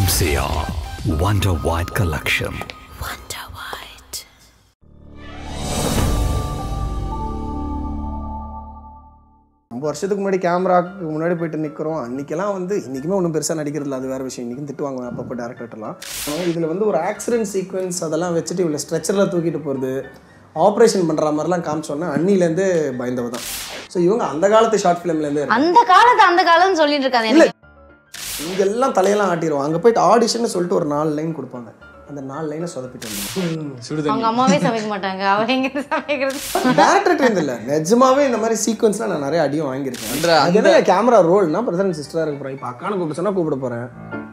MCR Wonder White Collection. Wonder White. ரொம்ப வருஷத்துக்கு முன்னாடி கேமராக்கு முன்னாடி போயிட்டு நிற்கிறோம் அன்றைக்கெல்லாம் வந்து இன்றைக்குமே ஒன்றும் பெருசாக நடிக்கிறதில்ல அது வேறு விஷயம் இன்றைக்கும் திட்டு வாங்குவேன் அப்பப்போ டேரக்டர்லாம் இதில் வந்து ஒரு ஆக்சிடென்ட் சீக்வன்ஸ் அதெல்லாம் வச்சுட்டு இவ்வளோ ஸ்ட்ரெச்சரில் தூக்கிட்டு போகிறது ஆப்ரேஷன் பண்ணுற மாதிரிலாம் காமிச்சோன்னா அன்னிலேருந்து பயந்தவ தான் ஸோ இவங்க அந்த காலத்து ஷார்ட் ஃபிலிம்லேருந்து அந்த காலத்து அந்த காலம்னு சொல்லிட்டு இருக்காது எனக்கு இங்கெல்லாம் தலையெல்லாம் ஆட்டிடுவோம் அங்கே போயிட்டு ஆடிஷன் சொல்லிட்டு ஒரு நாலு லைன் கொடுப்பாங்க அந்த நாலு லைனை சொதப்பிட்டு வந்து அவங்க அம்மாவே சமைக்க மாட்டாங்க அவ எங்க இருந்து சமைக்கிறது டேரக்டர் இல்லை நிஜமாவே இந்த மாதிரி சீக்வன்ஸ்லாம் நான் நிறைய அடியும் வாங்கியிருக்கேன் அந்த- அது என்ன கேமரா ரோல்னா பிரதர் அண்ட் சிஸ்டராக இருக்க போகிறேன் இப்போ அக்கானு கூப்பிட சொன்னா கூப்பிட போகிறேன்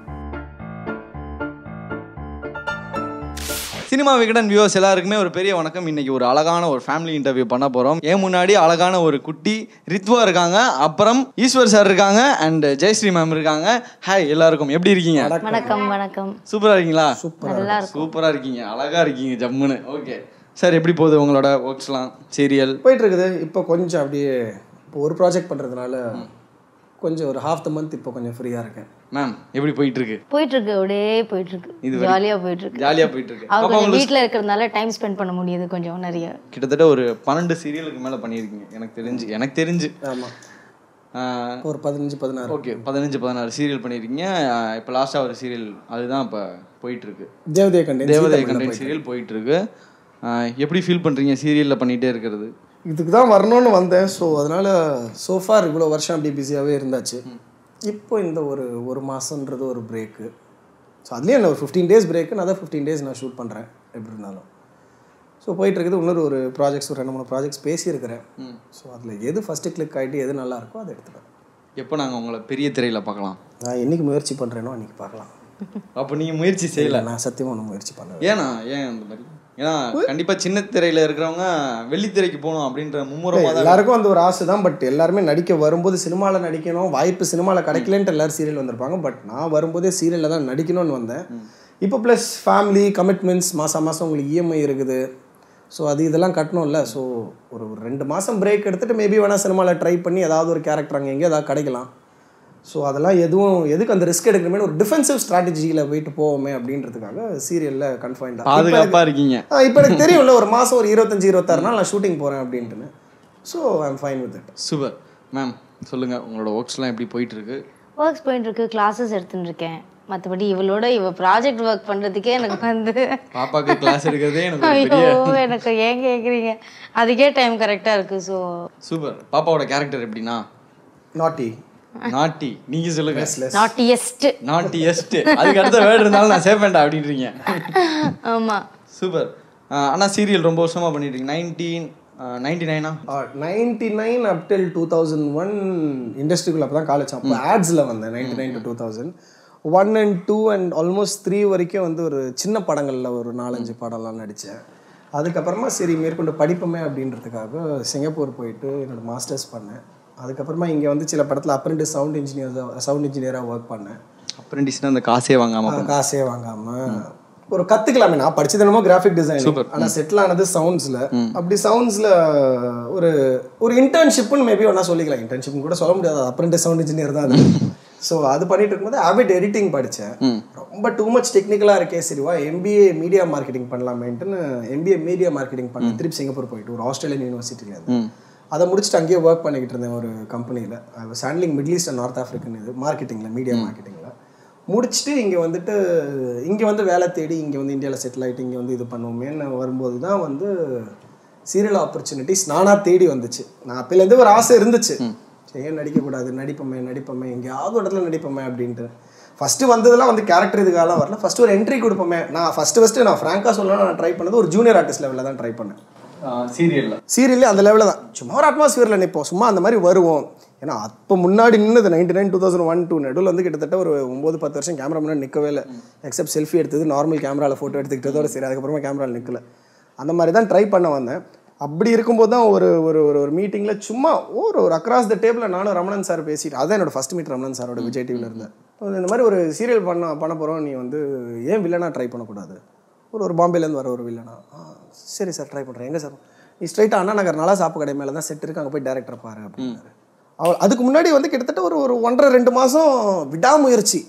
சினிமா விகடன் வியூவர்ஸ் எல்லாருக்குமே ஒரு பெரிய வணக்கம் இன்னைக்கு ஒரு அழகான ஒரு ஃபேமிலி இன்டர்வியூ பண்ண போறோம் ஏன் முன்னாடி அழகான ஒரு குட்டி ரித்வா இருக்காங்க அப்புறம் ஈஸ்வர் சார் இருக்காங்க அண்ட் ஜெயஸ்ரீ மேம் இருக்காங்க ஹாய் எல்லாருக்கும் எப்படி இருக்கீங்க வணக்கம் வணக்கம் சூப்பரா இருக்கீங்களா நல்லா இருக்கும் சூப்பரா இருக்கீங்க அழகா இருக்கீங்க ஜம்முன்னு ஓகே சார் எப்படி போகுது உங்களோட ஒர்க்ஸ்லாம் சீரியல் போயிட்டு இருக்குது இப்போ கொஞ்சம் அப்படியே இப்போ ஒரு ப்ராஜெக்ட் பண்ணுறதுனால கொஞ்சம் ஒரு ஹாஃப் த மந்த் இப்போ கொஞ்சம் ஃப்ரீயாக இருக்கேன் மேம் எப்படி போயிட்டு இருக்கு போயிட்டு இருக்கு அப்படியே போயிட்டு இருக்கு இது ஜாலியா போயிட்டு இருக்கு ஜாலியா போயிட்டு இருக்கு அவர் அப்ப கொஞ்சம் உங்களுக்கு வீட்ல இருக்கிறதுனால டைம் ஸ்பெண்ட் பண்ண முடியுது கொஞ்சம் நிறைய கிட்டத்தட்ட ஒரு பன்னெண்டு சீரியலுக்கு மேல பண்ணியிருக்கீங்க எனக்கு தெரிஞ்சு எனக்கு தெரிஞ்சு ஆமாம் ஆஹ், ஒரு பதினஞ்சு பதினாறு ஓகே பதினஞ்சு பதினாறு சீரியல் பண்ணியிருக்கீங்க ஆஹ் இப்போ லாஸ்ட்டாக ஒரு சீரியல் அதுதான் இப்போ போயிட்டு இருக்கு தேவதைய கண்டேன் தேவதை கண்டென்ட் சீரியல் போயிட்டு இருக்கு ஆஹ் எப்படி ஃபீல் பண்றீங்க சீரியல்ல பண்ணிட்டே இருக்கிறது இதுக்கு தான் வரணும்னு வந்தேன் ஸோ அதனால் சோஃபார் இவ்வளோ வருஷம் அப்படி பிஸியாகவே இருந்தாச்சு இப்போ இந்த ஒரு ஒரு மாதன்றது ஒரு பிரேக்கு ஸோ அதுலேயும் என்ன ஒரு ஃபிஃப்டீன் டேஸ் பிரேக்கு நான் தான் ஃபிஃப்டீன் டேஸ் நான் ஷூட் பண்ணுறேன் எப்படி இருந்தாலும் ஸோ போயிட்டு இருக்குது இன்னொரு ஒரு ப்ராஜெக்ட்ஸ் ஒரு ரெண்டு மூணு ப்ராஜெக்ட்ஸ் பேசியிருக்கிறேன் ஸோ அதில் எது ஃபஸ்ட்டு கிளிக் ஆகிட்டு எது நல்லா இருக்கோ அதை எடுத்துப்பேன் எப்போ நாங்கள் உங்களை பெரிய திரையில பார்க்கலாம் நான் என்னைக்கு முயற்சி பண்ணுறேனோ அன்றைக்கி பார்க்கலாம் அப்போ நீங்க முயற்சி செய்யல நான் சத்தியமாக ஒன்றும் முயற்சி பண்ணல ஏன்னா ஏன் அந்த மாதிரி ஏன்னா கண்டிப்பா சின்ன திரையில இருக்கிறவங்க வெள்ளித்திரைக்கு போகணும் அப்படின்ற மும்முரமா தான் எல்லாருக்கும் அந்த ஒரு ஆசை தான் பட் எல்லாருமே நடிக்க வரும்போது சினிமாவில் நடிக்கணும் வாய்ப்பு சினிமாவில் கிடைக்கலன்ட்டு எல்லாரும் சீரியல் வந்திருப்பாங்க பட் நான் வரும்போதே சீரியலில் தான் நடிக்கணும்னு வந்தேன் இப்போ ப்ளஸ் ஃபேமிலி கமிட்மெண்ட்ஸ் மாதம் மாதம் உங்களுக்கு இஎம்ஐ இருக்குது ஸோ அது இதெல்லாம் கட்டணும்ல ஸோ ஒரு ஒரு ரெண்டு மாதம் பிரேக் எடுத்துகிட்டு மேபி வேணால் சினிமாவில் ட்ரை பண்ணி ஏதாவது ஒரு கேரக்டர் அங்கே எங்கேயோ ஏதாவது கிடைக்கலாம் ஸோ அதெல்லாம் எதுவும் எதுக்கு அந்த ரிஸ்க் எடுக்கணுமே ஒரு டிஃபென்சிவ் ஸ்ட்ராட்டஜியில் போயிட்டு போவோமே அப்படின்றதுக்காக சீரியலில் கன்ஃபைன்டாக பாதுகாப்பா இருக்கீங்க ஆ இப்போ எனக்கு தெரியும்ல ஒரு மாதம் ஒரு இருபத்தஞ்சி இருபத்தாறு நாள் நான் ஷூட்டிங் போகிறேன் அப்படின்ட்டுன்னு so I'm fine with it super ma'am சொல்லுங்க உங்களோட ஒர்க்ஸ்லாம் எப்படி போயிட்டு இருக்கு ஒர்க்ஸ் போயிட்டு இருக்கு கிளாஸஸ் எடுத்துட்டு இருக்கேன் மற்றபடி இவளோட இவ ப்ராஜெக்ட் ஒர்க் பண்றதுக்கே எனக்கு வந்து பாப்பாக்கு கிளாஸ் எடுக்கிறதே எனக்கு ஒரு ஐயோ பெரிய எனக்கு ஏன் கேக்குறீங்க அதுக்கே டைம் கரெக்டா இருக்கு ஸோ சூப்பர் பாப்பாவோட கேரக்டர் எப்படின்னா நாட்டி நாட்டி நீங்க சொல்லுங்க நாட்டியஸ்ட் நாட்டியஸ்ட் அதுக்கு அடுத்த வேர்டு இருந்தாலும் நான் சேஃபேண்டா அப்படின்றீங்க ஆமா சூப்பர் அண்ணா சீரியல் ரொம்ப வருஷமா பண்ணிட்டு இருக்கீங்க nineteen ninety nine ninety nine up till two thousand one இண்டஸ்ட்ரிக்குள்ள அப்போ தான் காலேஜ் அப்போ ஆட்ஸில் வந்தேன் ninety nine to two thousand one and two and almost three வரைக்கும் வந்து ஒரு சின்ன படங்களில் ஒரு நாலஞ்சு படம்லாம் நடித்தேன் அதுக்கப்புறமா சரி மேற்கொண்டு படிப்போமே அப்படின்றதுக்காக சிங்கப்பூர் போயிட்டு என்னோட மாஸ்டர்ஸ் பண்ணேன் அதுக்கப்புறமா இங்கே வந்து சில படத்தில் அப்ரெண்டிஸ் சவுண்ட் இன்ஜினியர் சவுண்ட் இன்ஜினியராக ஒர்க் பண்ணேன் அப்ரெண்டிஸ்னா அந்த காசே வாங்காம ஆ, காசே வாங்காம ஒரு கத்துக்கலாமே நான் படிச்சது என்னமோ கிராஃபிக் டிசைன் ஆனா செட்டில் ஆனது சவுண்ட்ஸ்ல அப்படி சவுண்ட்ஸ்ல ஒரு ஒரு இன்டர்ன்ஷிப்னு மேபி ஒன்றா சொல்லிக்கலாம் இன்டர்ன்ஷிப்னு கூட சொல்ல முடியாது அப்ரெண்டிஸ் சவுண்ட் இன்ஜினியர் தான் அது ஸோ அது பண்ணிட்டு இருக்கும்போது ஹேபிட் எடிட்டிங் படித்தேன் ரொம்ப டூ மச் டெக்னிக்கலாக இருக்கே சரிவா எம்பிஏ மீடியா மார்க்கெட்டிங் பண்ணலாமேன்ட்டுன்னு எம்பிஏ மீடியா மார்க்கெட்டிங் பண்ணேன் திருப்பி சிங்கப்பூர் போயிட்டு ஒரு ஆஸ்திரேலியன் யூனிவர்சிட்டி அது அதை முடிச்சுட்டு அங்கேயே ஒர்க் பண்ணிக்கிட்டு இருந்தேன் ஒரு கம்பெனியில் I was handling Middle East and North African இது மார்க்கெட்டிங்கில் மீடியா மார்க்கெட்டிங்கில் முடிச்சுட்டு இங்கே வந்துட்டு இங்கே வந்து வேலை தேடி இங்கே வந்து இந்தியாவில் செட்டில் ஆகிட்டு இங்கே வந்து இது பண்ணுவோமேன்னு வரும்போது தான் வந்து சீரியல் ஆப்பர்ச்சுனிட்டிஸ் நானாக தேடி வந்துச்சு நான் அப்போலேருந்து ஒரு ஆசை இருந்துச்சு சரி, ஏன் நடிக்கக்கூடாது நடிப்போமே நடிப்போமே எங்கேயாவது ஒரு இடத்துல நடிப்போமே அப்படின்ட்டு ஃபஸ்ட்டு வந்ததெல்லாம் வந்து கேரக்டர் இதுக்காகலாம் வரல ஃபஸ்ட்டு ஒரு என்ட்ரி கொடுப்போமே நான் ஃபஸ்ட்டு ஃபஸ்ட்டு நான் ஃப்ராங்காக சொல்லணும் நான் ட்ரை பண்ணது ஒரு ஜூனியர் ஆர்டிஸ்ட் லெவலில் தான் ட்ரை பண்ணேன் சீரியல்ல சீரியல்லே அந்த லெவலில் தான் சும்மா ஒரு அட்மாஸ்ஃபியரில் நிற்போம் சும்மா அந்த மாதிரி வருவோம் ஏன்னா அப்போ முன்னாடி நின்னது ninety nine two thousand one two நடுவில் வந்து கிட்டத்தட்ட ஒரு ஒம்பது பத்து வருஷம் கேமரா முன்னாடி நிற்கவே இல்லை எக்ஸப்ட் செல்ஃபி எடுத்தது நார்மல் கேமராவில் ஃபோட்டோ எடுத்துக்கிட்டதோட சரி அதுக்கப்புறமா கேமராவில் நிற்கல அந்த மாதிரி தான் ட்ரை பண்ண வந்தேன் அப்படி இருக்கும்போது தான் ஒரு ஒரு ஒரு ஒரு மீட்டிங்கில் சும்மா ஒரு ஒரு அக்ராஸ் த டேபிளில் நானும் ரமணன் சார் பேசிட்டு அதான் என்னோட ஃபஸ்ட் மீட் ரமணன் சாரோட விஜய் டிவியில் இருந்தேன் இந்த மாதிரி ஒரு சீரியல் பண்ண பண்ண போகிறோம் நீ வந்து ஏன் வில்லனாக ட்ரை பண்ணக்கூடாது ஒரு ஒரு பாம்பேலேருந்து வர ஒரு வில்லனா ஆ சரி சார் ட்ரை பண்ணுறேன் எங்கே சார் நீ ஸ்ட்ரைட்டாக அண்ணா நகர் நல்லா சாப்பு கடை மேலே தான் செட் இருக்கு அங்கே போய் டேரக்டர் பாரு அப்படின்னாரு அவர் அதுக்கு முன்னாடி வந்து கிட்டத்தட்ட ஒரு ஒரு ஒன்றரை ரெண்டு மாதம் விடாமுயற்சி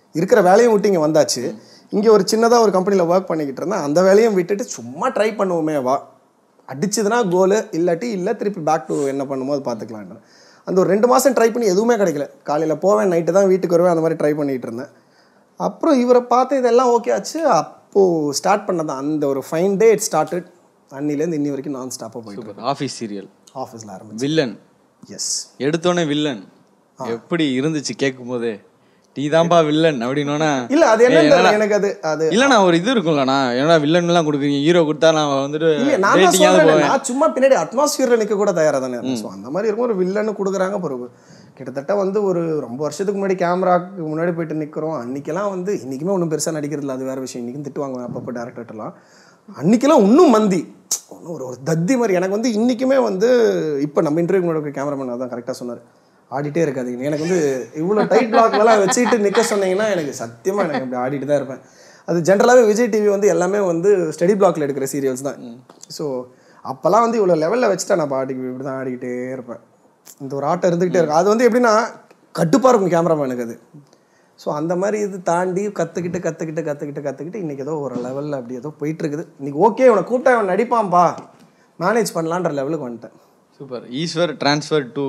இருக்கிற வேலையும் விட்டு இங்கே வந்தாச்சு இங்கே ஒரு சின்னதாக ஒரு கம்பெனியில் ஒர்க் பண்ணிக்கிட்டு இருந்தேன் அந்த வேலையும் விட்டுட்டு சும்மா ட்ரை பண்ணுவோமே வா அடிச்சதுன்னா கோலு இல்லாட்டி இல்லை திருப்பி பேக் டு என்ன பண்ணுமோ அது பார்த்துக்கலான்னு அந்த ஒரு ரெண்டு மாதம் ட்ரை பண்ணி எதுவுமே கிடைக்கல காலையில் போவேன் நைட்டு தான் வீட்டுக்கு வருவேன் அந்த மாதிரி ட்ரை பண்ணிகிட்டு இருந்தேன் அப்புறம் இவரை பார்த்து இதெல்லாம் ஓகே ஆச்சு அப்போது ஸ்டார்ட் பண்ணதான் அந்த ஒரு ஃபைன் டே இட் ஸ்டார்டட் அன்னிலேருந்து இன்னி வரைக்கும் நான் ஸ்டாப்பாக போயிட்டு சூப்பர் ஆஃபீஸ் சீரியல் ஆஃபீஸில் ஆரம்பிச்சு வில்லன் எஸ் எடுத்தோடனே வில்லன் எப்படி இருந்துச்சு கேட்கும் போதே நீ தான்ப்பா வில்லன் அப்படின்னோன்னா இல்ல அது என்ன எனக்கு அது அது இல்லண்ணா ஒரு இது இருக்கும்லண்ணா ஏன்னா வில்லன் எல்லாம் கொடுக்குறீங்க ஹீரோ கொடுத்தா நான் வந்துட்டு இல்ல நான் தான் dating-ஆவது சொல்றேன் போவேன் நான் சும்மா பின்னாடி அட்மாஸ்பியர்ல நிக்க கூட தயாரா தானே இருந்தேன் ஸோ அந்த மாதிரி இருக்கும் ஒரு வில்லன்னு கொடுக்குறாங்க பிறகு கிட்டத்தட்ட வந்து ஒரு ரொம்ப வருஷத்துக்கு முன்னாடி கேமராக்கு முன்னாடி போயிட்டு நிக்கிறோம் அன்னைக்கெல்லாம் வந்து இன்னைக்குமே ஒன்றும் பெருசா நடிக்கிறது இல்ல அது வேற விஷயம் இன்னைக்கும் திட்டுவாங்க அப்பப்போ டேரக்டர்லாம் அன்னைக்கெல்லாம் இன்னும் மந்தி ஒன்றும் ஒரு ஒரு தத்தி மாதிரி எனக்கு வந்து இன்னைக்குமே வந்து இப்போ நம்ம இன்டர்வியூ முன்னாடி கேமராமேன் அதான் கரெக்டாக சொன்னார் ஆடிட்டே இருக்காதீங்க எனக்கு வந்து இவ்வளோ டைட் பிளாக்லாம் வச்சுட்டு நிற்க சொன்னீங்கன்னா எனக்கு சத்தியமாக எனக்கு அப்படி ஆடிட்டு தான் இருப்பேன் அது ஜென்ரலாகவே விஜய் டிவி வந்து எல்லாமே வந்து ஸ்டடி பிளாக்ல எடுக்கிற சீரியல்ஸ் தான் ஸோ அப்போல்லாம் வந்து இவ்வளோ லெவலில் வச்சுட்டா நான் பாடி இப்படி தான் ஆடிக்கிட்டே இருப்பேன் இந்த ஒரு ஆட்டம் இருந்துக்கிட்டே இருக்கும் அது வந்து எப்படின்னா கட்டுப்பாக இருக்கும் கேமராமேனுக்கு அது ஸோ அந்த மாதிரி இது தாண்டி கற்றுக்கிட்டு கற்றுக்கிட்டு கற்றுக்கிட்டு கற்றுக்கிட்டு இன்றைக்கி ஏதோ ஒரு லெவலில் அப்படி ஏதோ போயிட்டு இருக்குது இன்றைக்கி ஓகே இவனை கூப்பிட்டா இவன் நடிப்பான்பா மேனேஜ் பண்ணலான்ற லெவலுக்கு வந்துட்டேன் super Eswar transfer to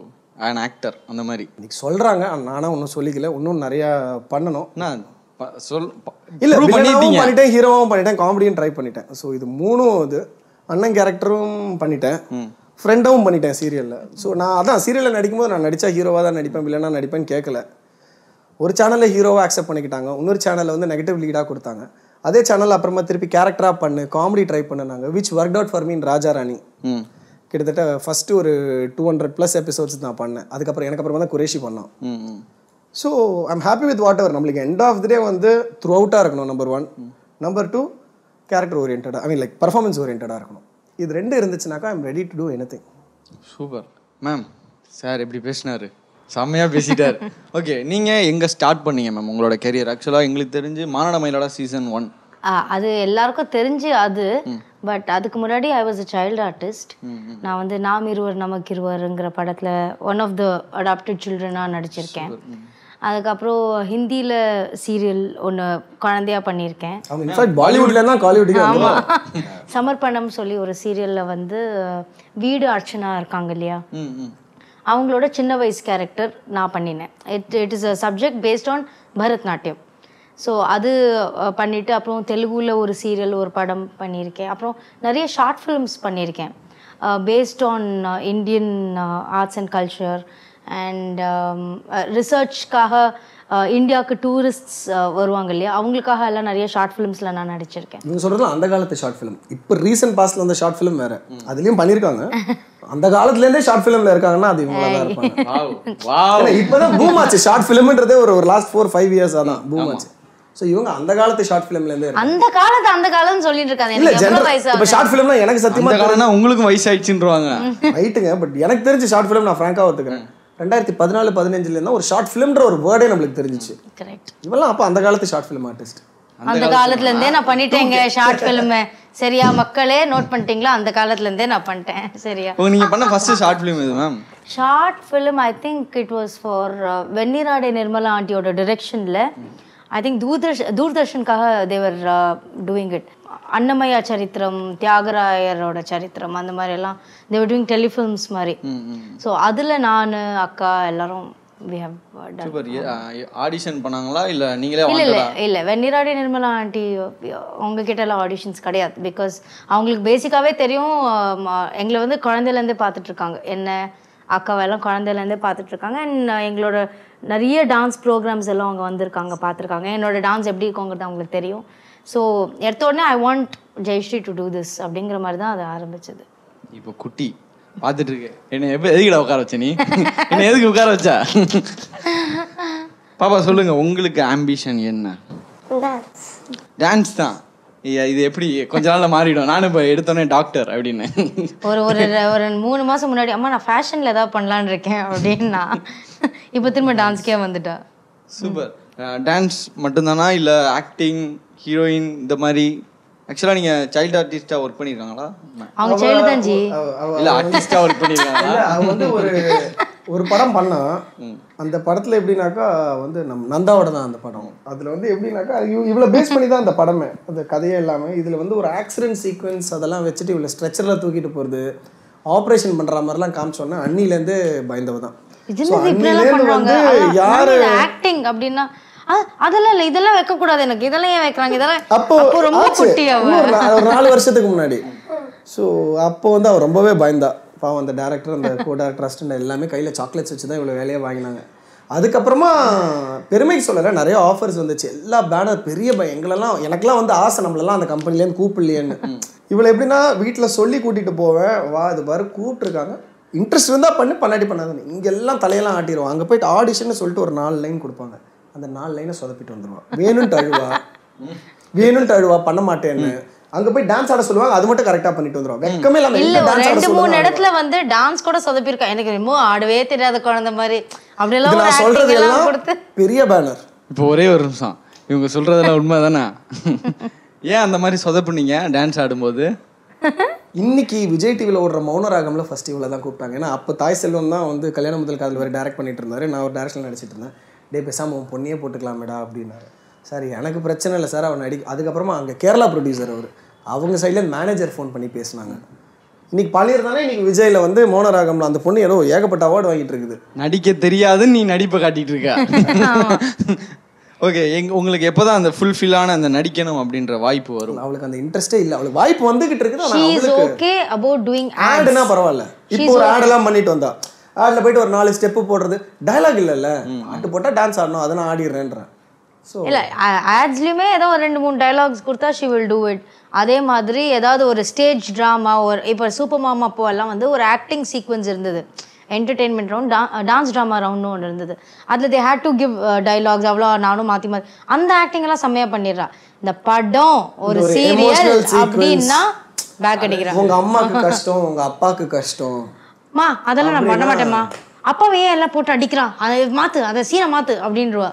an actor அந்த மாதிரி இன்னைக்கு சொல்கிறாங்க நானும் ஒன்றும் சொல்லிக்கல இன்னும் நிறையா பண்ணணும் நான் ப- சொல் ப- இல்ல prove வில்லனாவும் பண்ணிட்டீங்க பண்ணிட்டேன் ஹீரோவும் பண்ணிட்டேன் காமெடியும் ட்ரை பண்ணிட்டேன் ஸோ இது மூணும் இது அண்ணன் கேரக்டரும் பண்ணிட்டேன் ஃப்ரெண்டாவும் பண்ணிட்டேன் சீரியலில் ஸோ நான் அதான் சீரியலில் நடிக்கும்போது நான் நடித்தா ஹீரோவாக தான் நடிப்பேன் வில்லனா நடிப்பேன்னு கேட்கல ஒரு சேனலில் ஹீரோவாக அக்செப்ட் பண்ணிக்கிட்டாங்க இன்னொரு சேனலில் வந்து நெகட்டிவ் லீடாக கொடுத்தாங்க அதே சேனல் அப்புறமா திருப்பி கேரக்டராக பண்ணு காமெடி ட்ரை பண்ணுனாங்க which work out for me Raja Rani ம் கிட்டத்தட்ட ஃபஸ்ட்டு ஒரு டூ ஹண்ட்ரட் ப்ளஸ் எபிசோட்ஸ் நான் பண்ணேன் அதுக்கப்புறம் எனக்கு அப்புறமா தான் குரேஷி பண்ணோம் ம் ம் so I'm happy with what ever நம்மளுக்கு எண்ட் ஆஃப் த டே வந்து த்ரூ அவுட்டாக இருக்கணும் number one number two character ஓரியன்டாக ஐ மீன் லைக் பர்ஃபார்மன்ஸ் ஓரியன்டாக இருக்கணும் இது ரெண்டு இருந்துச்சுனாக்கா I'm ready to do any thing super ma'am sir எப்படி பேசினாரு செம்மையா பேசிட்டார் ஓகே நீங்க எங்க ஸ்டார்ட் பண்ணீங்க மேம் உங்களோட கெரியர் ஆக்சுவலா எங்களுக்கு தெரிஞ்சு மாநாட மயிலோட சீசன் ஒன் ஆ, அது எல்லாருக்கும் தெரிஞ்சு அது பட் அதுக்கு முன்னாடி I was a child artist நான் வந்து நாம் இருவர் நமக்கு இருவருங்கிற படத்தில் ஒன் ஆஃப் த அடாப்டட் சில்ட்ரனாக நடிச்சிருக்கேன் அதுக்கப்புறம் ஹிந்தியில் சீரியல் ஒன்று குழந்தையா பண்ணியிருக்கேன் அவங்க இன்ஃபேக்ட் பாலிவுட்ல தான் காலிவுட்டுக்கு வந்து சமர்ப்பணம் சொல்லி ஒரு சீரியலில் வந்து வீடு அர்ச்சனா இருக்காங்க இல்லையா ம் ம் அவங்களோட சின்ன வயசு கேரக்டர் நான் பண்ணினேன் it it is a subject based on Bharatanatyam so அது அஹ், பண்ணிட்டு அப்புறம் தெலுங்குல ஒரு சீரியல் ஒரு படம் பண்ணியிருக்கேன் அப்புறம் நிறைய ஷார்ட் ஃபிலிம்ஸ் பண்ணியிருக்கேன் based on Indian arts and culture and ரிசர்ச்க்காக இந்தியாவுக்கு டூரிஸ்ட்ஸ் வருவாங்க இல்லையா அவங்களுக்காக எல்லாம் நிறைய ஷார்ட் ஃபிலிம்ஸில் நான் நடிச்சிருக்கேன் நீங்க சொல்றதுலாம் அந்த காலத்து ஷார்ட் ஃபிலிம் இப்போ ரீசெண்ட் பாஸ்ட்ல வந்த ஷார்ட் ஃபிலிம் வேற அதுலயும் பண்ணியிருக்காங்க அந்த காலத்துல இருந்தே ஷார்ட் ஃபிலிம்ல இருக்காங்கன்னா அது இவங்களா தான் இருப்பாங்க வாவ் வாவ் ஏன்னா இப்பதான் பூம் ஆச்சு ஷார்ட் ஃபிலிம்ன்றதே ஒரு ஒரு லாஸ்ட் ஃபோர் ஃபைவ் இயர்ஸ் தான் பூம் ஆச்சு ஸோ இவங்க அந்த காலத்து ஷார்ட் ஃபிலிம்ல இருந்தே இருக்காங்க அந்த காலத்து அந்த காலம்னு சொல்லிட்டு இருக்காங்க இல்ல எனக்கு எவ்வளோ ஜென்ரல் வயசு இப்போ ஷார்ட் ஃபிலிம்னா எனக்கு சத்தியமா அந்த காலம்னா உங்களுக்கும் வயசாயிடுச்சுன்றவாங்க ரைட்டுங்க பட் எனக்கு தெரிஞ்ச ஷார்ட் ஃபிலிம் நான் ஃப்ராங்காக ஒத்துக்கிறேன் ரெண்டாயிரத்தி பதினாலு பதினஞ்சுல இருந்தா ஒரு ஷார்ட் ஃபிலிம்ன்ற ஒரு வேர்டே நம்மளுக்கு தெரிஞ்சிச்சு கரெக்ட் இவெல்லாம் அப்போ அந்த காலத்து ஷார்ட் ஃபிலிம் ஆர்டிஸ்ட் அந்த காலத்துல இருந்தே நான் பண்ணிட்டேங்க ஷார்ட் ஃபிலிம் சரியா மக்களே நோட் பண்ணிட்டீங்களா அந்த காலத்துல இருந்தே நான் பண்ணிட்டேன் சரியா ஓ நீங்க பண்ண ஃபர்ஸ்ட் ஷார்ட் ஃபிலிம் இது ma'am short film I think it was for Vennira Aadai Nirmala ஆண்டியோட டிரெக்ஷனில் ஐ திங்க் தூர்தர்ஷ் தூர்தர்ஷனுக்காக தேவர் டூயிங் இட் அன்னமயா சரித்திரம் தியாகராயரோட சரித்திரம் அந்த மாதிரி எல்லாம் தேவர் டூயிங் டெலிஃபில்ம்ஸ் மாதிரி ஸோ அதில் நான் அக்கா எல்லாரும் we have done super audition பண்ணாங்களா இல்ல நீங்களே இல்ல இல்ல வாண்டடா இல்ல வெண்ணிராடி நிர்மலா ஆண்டி அவங்க கிட்ட எல்லாம் ஆடிஷன்ஸ் கிடையாது பிகாஸ் அவங்களுக்கு பேசிக்காவே தெரியும் ஆம், எங்களை வந்து குழந்தையில இருந்தே பார்த்துட்டு இருக்காங்க என்ன அக்காவெல்லாம் குழந்தையில இருந்தே பார்த்துட்டு இருக்காங்க அண்ட் எங்களோட நிறைய டான்ஸ் ப்ரோக்ராம்ஸ் எல்லாம் அவங்க வந்திருக்காங்க பார்த்துருக்காங்க என்னோட டான்ஸ் எப்படி இருக்குங்கிறது அவங்களுக்கு தெரியும் ஸோ எடுத்த உடனே I want Jayashree to do this அப்படிங்கிற மாதிரி தான் அது ஆரம்பிச்சது இப்போ குட்டி பார்த்துட்டு இருக்கு என்ன எப்போ எதுக்குடா உட்கார வச்ச நீ என்ன எதுக்கு உட்கார வச்சா பாப்பா சொல்லுங்க உங்களுக்கு ஆம்பிஷன் என்ன டான்ஸ் தான் ஐயா, இது எப்படி கொஞ்ச நாள்ல மாறிடும் நானும் இப்போ எடுத்தோன்னே டாக்டர் அப்படின்னு ஒரு ஒரு ஒரு மூணு மாசம் முன்னாடி அம்மா நான் ஃபேஷனில் ஏதாவது பண்ணலான்னு இருக்கேன் அப்படின்னா இப்போ திரும்ப டான்ஸ்க்கே வந்துட்டா சூப்பர் டான்ஸ் மட்டும்தானா இல்ல ஆக்டிங் ஹீரோயின் இந்த மாதிரி ஆக்சுவலா நீங்க சைல்டு ஆர்டிஸ்டா ஒர்க் பண்ணிருக்காங்களா அவங்க சைல்டு தான் ஜி இல்ல ஆர்டிஸ்டா ஒர்க் பண்ணிருக்காங்களா இல்ல, அவ வந்து ஒரு ஒரு படம் பண்ணா அந்த படத்துல எப்படின்னாக்கா வந்து நம்ம நந்தாவோட தான் அந்த படம் அதுல வந்து எப்படின்னாக்கா இவ்- இவ்வளவு பேஸ் பண்ணி தான் அந்த படமே அந்த கதையே இல்லாம இதுல வந்து ஒரு ஆக்சிடென்ட் சீக்வன்ஸ் அதெல்லாம் வச்சுட்டு இவ்வளவு ஸ்ட்ரெச்சர்ல தூக்கிட்டு போறது ஆப்ரேஷன் பண்ற மாதிரிலாம் காமிச்சோன்னா அன்னிலேருந்து பயந்தவ தான் இது So, என்னது இப்படியெல்லாம் அன்னிலேருந்து பண்றாங்க வந்து யாரு ஆக்டிங் அப்படின்னா அ- அதெல்லாம் இல்ல இதெல்லாம் வைக்க கூடாது எனக்கு இதெல்லாம் ஏன் வைக்கிறாங்க இதெல்லாம் அப்போ அப்போ ரொம்ப ஆச்சு. குட்டி அவ இன்னொரு நா- ஒரு நாலு வருஷத்துக்கு முன்னாடி ஸோ அப்போ வந்து அவ ரொம்பவே பயந்தா பாவம் அந்த டேரக்டர் அந்த கோ டேரக்டர் அசிஸ்டன்ட் எல்லாமே கையில் சாக்லேட்ஸ் வச்சு தான் இவ்வளோ வேலையை வாங்கினாங்க அதுக்கப்புறமா பெருமைக்கு சொல்லலை நிறைய ஆஃபர்ஸ் வந்துச்சு எல்லா பேனர் பெரிய பயம் எங்களெல்லாம் எனக்கெல்லாம் வந்து ஆசை நம்மளெல்லாம் அந்த கம்பெனிலேருந்து கூப்பிடலையேன்னு இவளை எப்படின்னா வீட்டில் சொல்லி கூட்டிகிட்டு போவேன் வா இது பாரு கூப்பிட்ருக்காங்க இன்ட்ரெஸ்ட் இருந்தால் பண்ணு பண்ணாடி பண்ணாதுன்னு இங்கெல்லாம் தலையெல்லாம் ஆட்டிடுவோம் அங்கே போயிட்டு ஆடிஷன்னு சொல்லிட்டு ஒரு நாலு லைன் கொடுப்பாங்க அந்த நாலு லைனை சொதப்பிட்டு வந்துடுவா வேணும்ட்டு அழுவா வேணும்ட்டு அழுவா பண்ண மாட்டேன்னு அங்க போய் டான்ஸ் ஆட சொல்லுவாங்க அது மட்டும் கரெக்டா பண்ணிட்டு வந்துருவா வெக்கமே இல்லாம இல்ல எங்க ஒரு dance ஆட ரெண்டு மூணு சொல்லுவாங்க. இடத்துல வந்து டான்ஸ் கூட சொதப்பிருக்கா எனக்கு என்னமோ ஆடவே தெரியாத குழந்தை மாதிரி அப்படியெல்லாம் இது ஒரு நான் சொல்றது acting எல்லாம் எல்லாம் கொடுத்து பெரிய பேனர் இப்போ ஒரே ஒரு நிமிஷம் இவங்க சொல்றதெல்லாம் உண்மை தானே ஏன் அந்த மாதிரி சொதப்புனீங்க டான்ஸ் ஆடும்போது இன்னைக்கு விஜய் டிவியில் ஓடுற மௌனராகம்ல ஃபர்ஸ்ட் இவ்வளோ தான் கூப்பிட்டாங்க ஏன்னா அப்போ தாய் செல்வம் தான் வந்து கல்யாண முதல் காதல் வரை டேரக்ட் பண்ணிட்டு இருந்தாரு நான் ஒரு டேரக்ஷன் நடிச்சிட்டு இருந்தேன் டே பேசாம உன் பொண்ணையே போட்டுக்கலாமேடா அப்படின்னாரு சார் எனக்கு பிரச்சனை இல்லை சார் அவன் நடி அதுக்கப்புறமா அங்கே கேரளா ப்ரொடியூசர் அவர் அவங்க சைடில் மேனேஜர் ஃபோன் பண்ணி பேசினாங்க இன்னைக்கு பாலியர் இன்னைக்கு விஜய்ல வந்து மௌனராகம்ல அந்த பொண்ணு ஏதோ ஏகப்பட்ட அவார்டு வாங்கிட்டு இருக்குது நடிக்க தெரியாதுன்னு நீ நடிப்பை காட்டிட்டு இருக்க ஓகே எங்க உங்களுக்கு எப்போதான் அந்த ஃபுல்ஃபில்லான அந்த நடிக்கணும் அப்படின்ற வாய்ப்பு வரும் அவளுக்கு அந்த இன்ட்ரெஸ்டே இல்லை அவளுக்கு வாய்ப்பு வந்துகிட்டு இருக்குது ஆனா ஷீ இஸ் அவளுக்கு ஓகே அபவுட் டூயிங் ஆடுனா பரவாயில்ல இப்போ ஒரு ஆடெல்லாம் பண்ணிட்டு வந்தா ஆடில் போயிட்டு ஒரு நாலு ஸ்டெப்பு போடுறது டயலாக் இல்லைல்ல பாட்டு போட்டால் டான்ஸ் ஆடணும் அதை நான் ஆடிடுறேன்றேன் ஸோ இல்ல ஆட்ஸ்லயுமே ஏதோ ஒரு ரெண்டு மூணு டைலாக்ஸ் கொடுத்தா ஷி வில் டூ இட் அதே மாதிரி ஏதாவது ஒரு ஸ்டேஜ் ட்ராமா ஒரு இப்போ சூப்பர் மாமா அப்போ எல்லாம் வந்து ஒரு ஆக்டிங் சீக்வன்ஸ் இருந்தது என்டர்டெயின்மெண்ட் ரவுண்ட் டான்ஸ் ட்ராமா ரவுண்ட்னு ஒன்று இருந்தது அதில் they had to give dialogues அவ்வளோ நானும் மாற்றி மாற்றி அந்த ஆக்டிங் எல்லாம் செம்மையாக பண்ணிடுறா இந்த படம் ஒரு ஒரு சீரியல் emotional sequence. அப்படின்னா பேக் அடிக்கிறா உங்க அம்மாக்கு கஷ்டம் உங்க அப்பாக்கு கஷ்டம் மா அதெல்லாம் நான் பண்ண மாட்டேம்மா அப்பாவை ஏன் எல்லாம் போட்டு அடிக்கிறான் அதை மாத்து அதை சீனை மாத்து அப்படின்றவா